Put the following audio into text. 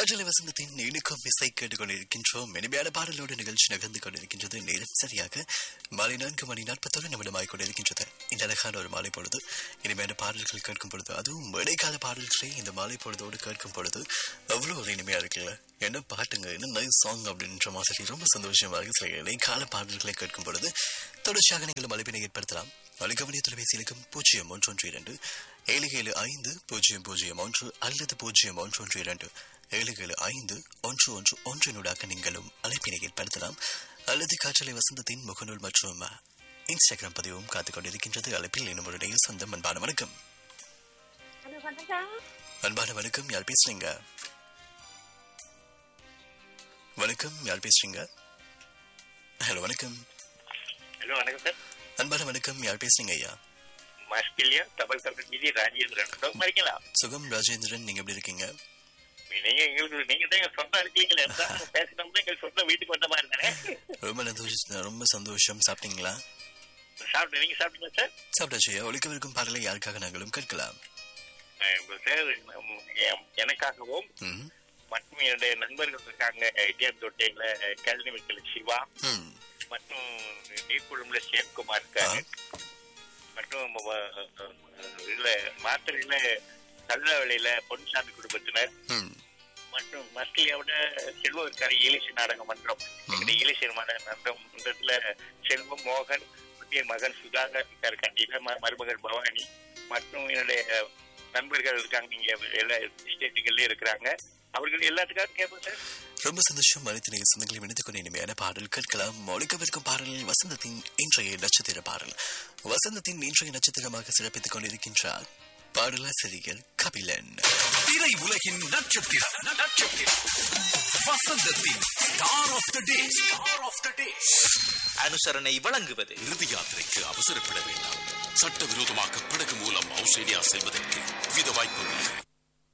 காற்றலை வசந்தத்தின் இனிக்கும் இசை கேட்டுக்கொண்டிருக்கின்றோம் இனிமையான பாடலோடு நிகழ்ச்சி நகர்ந்து கொண்டிருக்கின்றது நேரம் சரியாக மாலை நான்கு மணி நாற்பத்தொரு நிமிடமாய் கொண்டிருக்கின்றது இந்த அழகான ஒரு மாலை பொழுது இனிமையான பாடல்கள் கேட்கும் பொழுது அதுவும் இடைக்கால பாடல்களை இந்த மாலை பொழுதோடு கேட்கும் பொழுது அவ்வளோ ஒரு இனிமையா இருக்குல்ல என்ன பாட்டுங்க என்ன நைஸ் சாங் அப்படின்ற மாதிரி ரொம்ப சந்தோஷமா இருக்கு சில இடைக்கால பாடல்களை கேட்கும் பொழுது தொடர்ச்சியாக நீங்கள் அழைப்பினை ஏற்படுத்தலாம் அழைக்கவனிய தொலைபேசி இலக்கம் பூஜ்ஜியம் ஒன்று ஒன்று இரண்டு ஏழு ஏழு ஐந்து பூஜ்ஜியம் பூஜ்ஜியம் ஒன்று அல்லது பூஜ்ஜியம் ஒன்று ஒன்று இரண்டு ஏழு ஏழு ஐந்து ஒன்று ஒன்று ஒன்றினூடாக நீங்களும் அழைப்பினை ஏற்படுத்தலாம் அல்லது காற்றலை வசந்தத்தின் முகநூல் மற்றும் இன்ஸ்டாகிராம் பதிவும் காத்துக் கொண்டிருக்கின்றது அழைப்பில் இன்னும் ஒரு நேயர் சொந்தம் அன்பான வணக்கம் ஹலோ வணக்கம் அன்பான வணக்கம் யார் பேசுறீங்க வணக்கம் யார் பேசுறீங்க ஹலோ வணக்கம் ஹலோ வணக்கம் சார் அன்பான வணக்கம் யார் பேசுறீங்க ஐயா ஆஸ்திரேலியா தபால் தபால் நிதி ராஜேந்திரன் ரொம்ப இருக்கீங்களா சுகம் ராஜேந்திரன் நீங்க எப்படி இருக்கீங்க நீங்க எங்களுக்கு நீங்க தான் எங்க சொந்தம் இருக்கீங்களே பேசினோம்னா எங்க சொந்த வீட்டுக்கு வந்த மாதிரி தானே ரொம்ப சந்தோஷம் ரொம்ப சந்தோஷம் சாப்பிட்டீங்களா சாப்பிட்டு நீங்க சாப்பிட்டீங்களா சார் சாப்பிட்டாச்சு ஐயா ஒழிக்கவிருக்கும் பாடலை யாருக்காக நாங்களும் கேட்கலாம் அஹ் இப்ப சார் உம், எம்- எனக்காகவும் ம் மற்றும் என்னுடைய நண்பர்கள் இருக்காங்க இந்தியன் தொட்டையில கல்வி மிக்கல் சிவா ம் மற்றும் நீர்குழும்புல சேம்குமார் இருக்காரு மற்றும் அஹ், அஹ், இதுல மாத்திரையில கல்லவழியில பொன்சாமி குடும்பத்தினர் ம் மற்றும் மஸ்கிலியாவோட செல்வம் இருக்காரு ஈலிசி நாடக மன்றம் எங்களுடைய ஈலிசி நாடக மன்றம் மன்றத்துல செல்வம் மோகன் புதிய மகன் சுதாகர் இருக்காரு கண்டிப்பா ம- மருமகள் பவானி மற்றும் என்னுடைய நண்பர்கள் இருக்காங்க இங்க எல்லா ஸ்டேட்டுகள்லயும் இருக்கிறாங்க அவர்கள் எல்லாத்துக்காக கேட்போம் சார் ரொம்ப சந்தோஷம் அனைத்து நேய சொந்தங்களையும் இணைத்துக் கொண்டு இனிமையான பாடல் கேட்கலாம் ஒழிக்கவிருக்கும் பாடல் வசந்தத்தின் இன்றைய நட்சத்திர பாடல் வசந்தத்தின் இன்றைய நட்சத்திரமாக சிறப்பித்துக் கொண்டிருக்கின்றார் பாடலாசிரியர் கபிலன் திரை உலகின் நட்சத்திரம் நட்சத்திரம் வசந்தத்தின் star of the day star of the day அனுசரணை வழங்குவது இறுதி யாத்திரைக்கு அவசரப்பட வேண்டாம் சட்டவிரோதமாக படகு மூலம் ஆஸ்திரேலியா செல்வதற்கு வித வாய்ப்புள்ளது